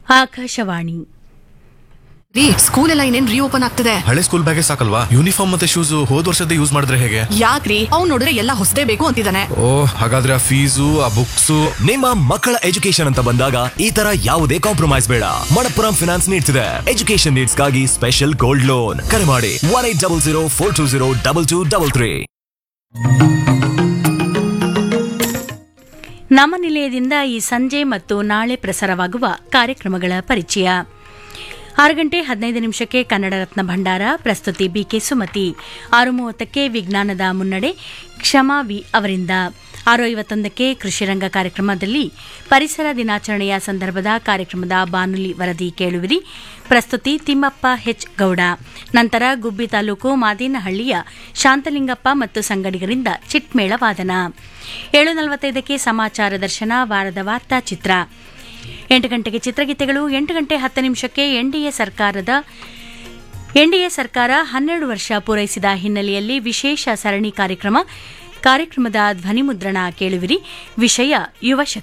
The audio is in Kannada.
ಆಕಾಶವಾಣಿ ರೀ ಸ್ಕೂಲ್ ಎಲ್ಲ ಇನ್ನೇನ್ ರೀಓಪನ್ ಆಗ್ತದೆ ಹಳೆ ಸ್ಕೂಲ್ ಬ್ಯಾಗೇ ಸಾಕಲ್ವಾ ಯೂನಿಫಾರ್ಮ್ ಮತ್ತೆ ಶೂಸ್ ಹೋದ್ ವರ್ಷದ ಯೂಸ್ ಮಾಡಿದ್ರೆ ಹೇಗೆ ಯಾಕ್ರಿ ಅವ್ನ್ ನೋಡಿದ್ರೆ ಎಲ್ಲ ಹೊಸದೇ ಬೇಕು ಅಂತಿದ್ದಾನೆ ಓ ಹಾಗಾದ್ರೆ ಆ ಫೀಸು ಆ ಬುಕ್ಸು ನಿಮ್ಮ ಮಕ್ಕಳ ಎಜುಕೇಶನ್ ಅಂತ ಬಂದಾಗ ಈ ತರ ಯಾವುದೇ ಕಾಂಪ್ರಮೈಸ್ ಬೇಡ ಮಣಪ್ಪುರಂ ಫಿನಾನ್ಸ್ ನೀಡ್ಸ್ ಇದೆ ಎಜುಕೇಶನ್ ನೀಡ್ಸ್ ಗಾಗಿ ಸ್ಪೆಷಲ್ ಗೋಲ್ಡ್ ಲೋನ್ ಕರೆ ಮಾಡಿ one eight double zero four two zero double two double three ನಮ್ಮ ನಿಲಯದಿಂದ ಈ ಸಂಜೆ ಮತ್ತು ನಾಳೆ ಪ್ರಸಾರವಾಗುವ ಕಾರ್ಯಕ್ರಮಗಳ ಪರಿಚಯ ಆರು ಗಂಟೆ ಹದಿನೈದು ನಿಮಿಷಕ್ಕೆ ಕನ್ನಡ ರತ್ನ ಭಂಡಾರ ಪ್ರಸ್ತುತಿ ಬಿಕೆ ಸುಮತಿ ಆರು ಮೂವತ್ತಕ್ಕೆ ವಿಜ್ಞಾನದ ಮುನ್ನಡೆ ಕ್ಷಮಾ ವಿ ಅವರಿಂದ ಆರು ಐವತ್ತೊಂದಕ್ಕೆ ಕೃಷಿರಂಗ ಕಾರ್ಯಕ್ರಮದಲ್ಲಿ ಪರಿಸರ ದಿನಾಚರಣೆಯ ಸಂದರ್ಭದ ಕಾರ್ಯಕ್ರಮದ ಬಾನುಲಿ ವರದಿ ಕೇಳುವಿರಿ ಪ್ರಸ್ತುತಿ ತಿಮ್ಮಪ್ಪ ಹೆಚ್ ಗೌಡ ನಂತರ ಗುಬ್ಬಿ ತಾಲೂಕು ಮಾದೇನಹಳ್ಳಿಯ ಶಾಂತಲಿಂಗಪ್ಪ ಮತ್ತು ಸಂಗಡಿಗರಿಂದ ಚಿಟ್ಮೇಳ ವಾದನ ಏಳು ನಲವತ್ತೈದಕ್ಕೆ ಸಮಾಚಾರ ದರ್ಶನ ವಾರದ ವಾರ್ತಾ ಚಿತ್ರ ಎಂಟು ಗಂಟೆಗೆ ಚಿತ್ರಗೀತೆಗಳು ಎಂಟು ಗಂಟೆ ಹತ್ತು ನಿಮಿಷಕ್ಕೆ ಎನ್ಡಿಎ ಸರ್ಕಾರದ ಎನ್ಡಿಎ ಸರ್ಕಾರ ಹನ್ನೆರಡು ವರ್ಷ ಪೂರೈಸಿದ ಹಿನ್ನೆಲೆಯಲ್ಲಿ ವಿಶೇಷ ಸರಣಿ ಕಾರ್ಯಕ್ರಮ ಕಾರ್ಯಕ್ರಮದ ಧ್ವನಿಮುದ್ರಣ ಕೇಳುವಿರಿ ವಿಷಯ ಯುವ ಶಕ್ತಿ